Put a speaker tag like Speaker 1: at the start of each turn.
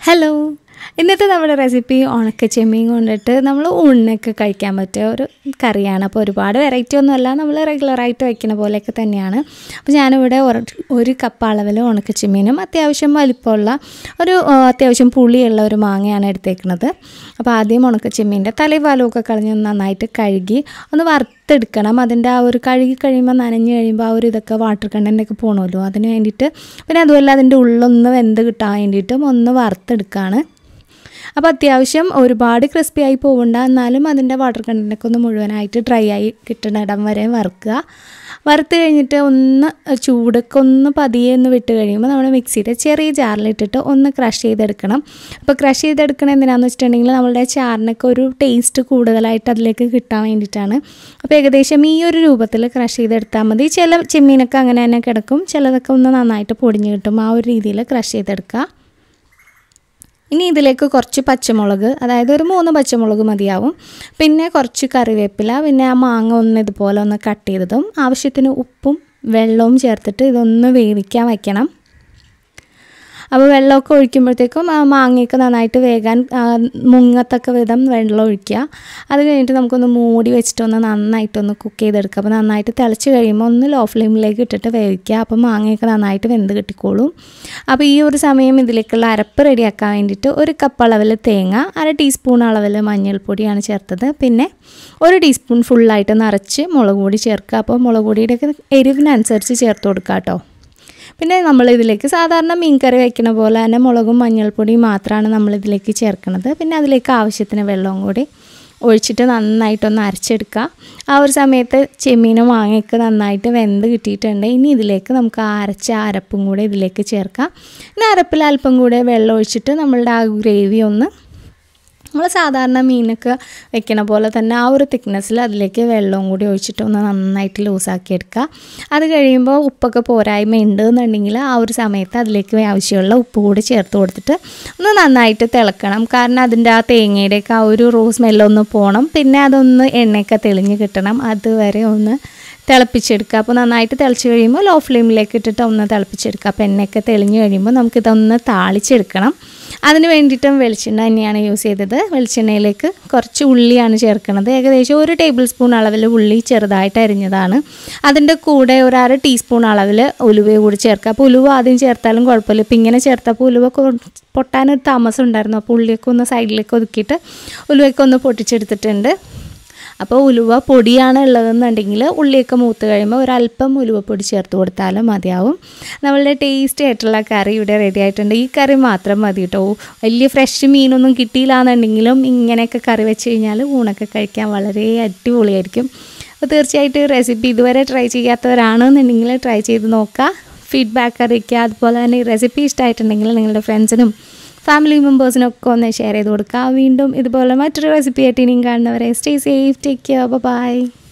Speaker 1: hello ഇന്നത്തെ നമ്മുടെ recipe ഉണക്ക ചെമ്മീൻ കൊണ്ടിട്ട് നമ്മൾ ഊണിനൊക്കെ കഴിക്കാൻ പറ്റിയ ഒരു കറിയാണ് അപ്പോൾ ഒരുപാട് വെറൈറ്റി ഒന്നുമല്ല നമ്മൾ റെഗുലറായിട്ട് വയ്ക്കുന്ന പോലെയൊക്കെ തന്നെയാണ് അപ്പോൾ ഞാനിവിടെ ഒരു ഒരു കപ്പ് അളവിൽ ഉണക്ക ചെമ്മീനും അത്യാവശ്യം വലിപ്പമുള്ള ഒരു ആ, അത്യാവശ്യം പുളിയുള്ള ഒരു മാങ്ങയാണ് എടുത്തേക്കുന്നത് അപ്പോൾ ആദ്യം ഉണക്ക ചെമ്മീൻ്റെ തലവാലമൊക്കെ കളഞ്ഞ് ഒന്ന് നന്നായിട്ട് കഴുകി ഒന്ന് വറുത്തെടുക്കണം അതിൻ്റെ ആ ഒരു കഴുകി കഴിയുമ്പോൾ നനഞ്ഞ് കഴിയുമ്പോൾ ആ ഒരു ഇതൊക്കെ വാട്ടർ കണ്ടൻ്റൊക്കെ പോകണമല്ലോ അതിന് വേണ്ടിയിട്ട് പിന്നെ അതുപോലെ അതിൻ്റെ ഉള്ളൊന്ന് വെന്ത് കിട്ടാൻ വേണ്ടിയിട്ടും ഒന്ന് വറുത്തെടുക്കുകയാണ് അപ്പോൾ അത്യാവശ്യം ഒരുപാട് ക്രിസ്പി ആയി പോകണ്ട എന്നാലും അതിൻ്റെ വാട്ടർ കണ്ടൻ്റൊക്കെ ഒന്ന് മുഴുവനായിട്ട് ഡ്രൈ ആയി കിട്ടുന്ന ഇടം വരെ വറുക്കുക വറുത്ത് കഴിഞ്ഞിട്ട് ഒന്ന് ചൂടൊക്കെ ഒന്ന് പതിയെ ഒന്ന് വിട്ട് കഴിയുമ്പോൾ നമ്മൾ മിക്സിയുടെ ചെറിയ ജാറിലിട്ടിട്ട് ഒന്ന് ക്രഷ് ചെയ്തെടുക്കണം അപ്പോൾ ക്രഷ് ചെയ്തെടുക്കണം എന്തിനാന്ന് വെച്ചിട്ടുണ്ടെങ്കിൽ നമ്മളുടെ ചാറിനൊക്കെ ഒരു ടേസ്റ്റ് കൂടുതലായിട്ട് അതിലേക്ക് കിട്ടാൻ വേണ്ടിയിട്ടാണ് അപ്പോൾ ഏകദേശം ഈ ഒരു രൂപത്തിൽ ക്രഷ് ചെയ്തെടുത്താൽ മതി ചില ചെമ്മീനൊക്കെ അങ്ങനെ തന്നെ കിടക്കും ചിലതൊക്കെ ഒന്ന് നന്നായിട്ട് പൊടിഞ്ഞ് കിട്ടും ആ ഒരു രീതിയിൽ ക്രഷ് ചെയ്തെടുക്കുക ഇനി ഇതിലേക്ക് കുറച്ച് പച്ചമുളക് അതായത് ഒരു മൂന്ന് പച്ചമുളക് മതിയാവും പിന്നെ കുറച്ച് കറിവേപ്പില പിന്നെ ആ മാങ്ങ ഒന്ന് ഇതുപോലെ ഒന്ന് കട്ട് ചെയ്തതും ആവശ്യത്തിന് ഉപ്പും വെള്ളവും ചേർത്തിട്ട് ഇതൊന്ന് വേവിക്കാൻ വയ്ക്കണം അപ്പോൾ വെള്ളമൊക്കെ ഒഴിക്കുമ്പോഴത്തേക്കും ആ മാങ്ങയൊക്കെ നന്നായിട്ട് വേകാൻ ആ, മുങ്ങത്തക്ക വിധം വെള്ളം ഒഴിക്കുക അത് കഴിഞ്ഞിട്ട് നമുക്കൊന്ന് മൂടി വെച്ചിട്ടൊന്ന് നന്നായിട്ടൊന്ന് കുക്ക് ചെയ്തെടുക്കുക അപ്പോൾ നന്നായിട്ട് തിളച്ച് കഴിയുമ്പോൾ ഒന്ന് ലോ ഫ്ലെയിമിലേക്ക് ഇട്ടിട്ട് വേവിക്കുക അപ്പോൾ മാങ്ങയൊക്കെ നന്നായിട്ട് വെന്ത് കിട്ടിക്കോളും അപ്പോൾ ഈ ഒരു സമയം ഇതിലേക്കുള്ള അരപ്പ് റെഡിയാക്കാൻ വേണ്ടിയിട്ട് ഒരു കപ്പ് അളവിൽ തേങ്ങ അര ടീസ്പൂൺ അളവിൽ മഞ്ഞൾപ്പൊടിയാണ് ചേർത്തത് പിന്നെ ഒരു ടീസ്പൂൺ ഫുള്ളായിട്ട് നിറച്ച് മുളക് പൊടി ചേർക്കുക അപ്പോൾ മുളക് പൊടിയുടെയൊക്കെ എരിവിനനുസരിച്ച് ചേർത്ത് കൊടുക്കുക കേട്ടോ പിന്നെ നമ്മൾ ഇതിലേക്ക് സാധാരണ മീൻ കറി വയ്ക്കുന്ന പോലെ തന്നെ മുളകും മഞ്ഞൾപ്പൊടിയും മാത്രമാണ് നമ്മൾ ഇതിലേക്ക് ചേർക്കുന്നത് പിന്നെ അതിലേക്ക് ആവശ്യത്തിന് വെള്ളവും കൂടി ഒഴിച്ചിട്ട് നന്നായിട്ടൊന്ന് അരച്ചെടുക്കുക ആ ഒരു സമയത്ത് ചെമ്മീനും മാങ്ങയൊക്കെ നന്നായിട്ട് വെന്ത് കിട്ടിയിട്ടുണ്ട് ഇനി ഇതിലേക്ക് നമുക്ക് ആ അരച്ച അരപ്പും കൂടെ ഇതിലേക്ക് ചേർക്കാം ഇനി അരപ്പിൽ അല്പം കൂടെ വെള്ളം ഒഴിച്ചിട്ട് നമ്മളുടെ ആ ഗ്രേവി ഒന്ന് നമ്മൾ സാധാരണ മീനൊക്കെ വെക്കണ പോലെ തന്നെ ആ ഒരു തിക്നെസ്സിൽ അതിലേക്ക് വെള്ളവും കൂടി ഒഴിച്ചിട്ട് ഒന്ന് നന്നായിട്ട് ലൂസാക്കി എടുക്കുക അത് കഴിയുമ്പോൾ ഉപ്പൊക്കെ പോരായ്മ ഉണ്ട് എന്നുണ്ടെങ്കിൽ ആ ഒരു സമയത്ത് അതിലേക്ക് ആവശ്യമുള്ള ഉപ്പ് കൂടി ചേർത്ത് കൊടുത്തിട്ട് ഒന്ന് നന്നായിട്ട് തിളക്കണം കാരണം അതിൻ്റെ ആ തേങ്ങയുടെയൊക്കെ ആ ഒരു റോ സ്മെല്ലൊന്ന് പോകണം പിന്നെ അതൊന്ന് എണ്ണയൊക്കെ തെളിഞ്ഞ് കിട്ടണം അതുവരെ ഒന്ന് തിളപ്പിച്ചെടുക്കുക അപ്പോൾ നന്നായിട്ട് തിളച്ച് കഴിയുമ്പോൾ ലോ ഫ്ലെയിമിലേക്ക് ഇട്ടിട്ട് ഒന്ന് തിളപ്പിച്ചെടുക്കുക അപ്പോൾ എണ്ണയൊക്കെ തെളിഞ്ഞ് കഴിയുമ്പോൾ നമുക്കിതൊന്ന് താളിച്ചെടുക്കണം അതിന് വേണ്ടിയിട്ടും വെളിച്ചെണ്ണ തന്നെയാണ് യൂസ് ചെയ്തത് വെളിച്ചെണ്ണയിലേക്ക് കുറച്ച് ഉള്ളിയാണ് ചേർക്കുന്നത് ഏകദേശം ഒരു ടേബിൾ സ്പൂൺ അളവിൽ ഉള്ളി ചെറുതായിട്ട് അരിഞ്ഞതാണ് അതിൻ്റെ കൂടെ ഒരു അര ടീസ്പൂൺ അളവിൽ ഉലുവ കൂടി ചേർക്കുക അപ്പോൾ ഉലുവ ആദ്യം ചേർത്താലും കുഴപ്പമില്ല ഇപ്പം ഇങ്ങനെ ചേർത്തപ്പോൾ ഉലുവ കൊ- പൊട്ടാനൊരു താമസം ഉണ്ടായിരുന്നു അപ്പോൾ ഉള്ളിയൊക്കെ ഒന്ന് സൈഡിലേക്ക് ഒതുക്കിയിട്ട് ഉലുവയൊക്കെ ഒന്ന് പൊട്ടിച്ചെടുത്തിട്ടുണ്ട് അപ്പോൾ ഉലുവ പൊടിയാണ് ഉള്ളതെന്നുണ്ടെങ്കിൽ ഉള്ളിയൊക്കെ മൂത്ത് കഴിയുമ്പോൾ ഒരല്പം ഉലുവപ്പൊടി ചേർത്ത് കൊടുത്താലും മതിയാവും നമ്മളുടെ ടേസ്റ്റി ആയിട്ടുള്ള കറി ഇവിടെ റെഡി ആയിട്ടുണ്ട് ഈ കറി മാത്രം മതി കേട്ടോ വലിയ ഫ്രഷ് മീനൊന്നും കിട്ടിയില്ല എന്നുണ്ടെങ്കിലും ഇങ്ങനെയൊക്കെ കറി വെച്ച് കഴിഞ്ഞാൽ ഊണൊക്കെ കഴിക്കാൻ വളരെ അടിപൊളിയായിരിക്കും അപ്പോൾ തീർച്ചയായിട്ടും റെസിപ്പി ഇതുവരെ ട്രൈ ചെയ്യാത്തവരാണെന്നുണ്ടെങ്കിൽ ട്രൈ ചെയ്ത് നോക്കുക ഫീഡ്ബാക്ക് അറിയിക്കുക അതുപോലെ തന്നെ ഈ റെസിപ്പി ഇഷ്ടമായിട്ടുണ്ടെങ്കിൽ നിങ്ങളുടെ ഫ്രണ്ട്സിനും ഫാമിലി മെമ്പേഴ്സിനൊക്കെ ഒന്ന് ഷെയർ ചെയ്ത് കൊടുക്കുക വീണ്ടും ഇതുപോലെ മറ്റൊരു റെസിപ്പി ആയിട്ട് ഇനിയും കാണുന്നവരെ stay safe take care by